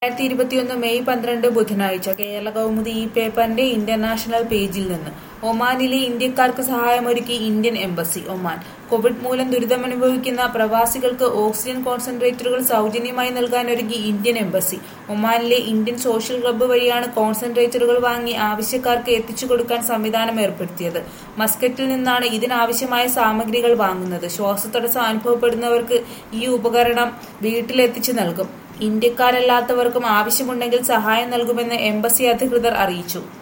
രണ്ടായിരത്തി ഇരുപത്തിയൊന്ന് മെയ് പന്ത്രണ്ട് ബുധനാഴ്ച കേരള കൗമുദി ഈ പേപ്പറിന്റെ ഇന്റർനാഷണൽ പേജിൽ നിന്ന് ഒമാനിലെ ഇന്ത്യക്കാർക്ക് സഹായമൊരുക്കി ഇന്ത്യൻ എംബസി ഒമാൻ കോവിഡ് മൂലം ദുരിതമനുഭവിക്കുന്ന പ്രവാസികൾക്ക് ഓക്സിജൻ കോൺസെൻട്രേറ്ററുകൾ സൗജന്യമായി നൽകാനൊരുങ്ങി ഇന്ത്യൻ എംബസി ഒമാനിലെ ഇന്ത്യൻ സോഷ്യൽ ക്ലബ്ബ് വഴിയാണ് കോൺസെൻട്രേറ്ററുകൾ വാങ്ങി ആവശ്യക്കാർക്ക് എത്തിച്ചു കൊടുക്കാൻ സംവിധാനം ഏർപ്പെടുത്തിയത് മസ്കറ്റിൽ നിന്നാണ് ഇതിനാവശ്യമായ സാമഗ്രികൾ വാങ്ങുന്നത് ശ്വാസതടസ്സം അനുഭവപ്പെടുന്നവർക്ക് ഈ ഉപകരണം വീട്ടിലെത്തിച്ചു നൽകും ഇന്ത്യക്കാരല്ലാത്തവർക്കും ആവശ്യമുണ്ടെങ്കിൽ സഹായം നൽകുമെന്ന് എംബസി അധികൃതർ അറിയിച്ചു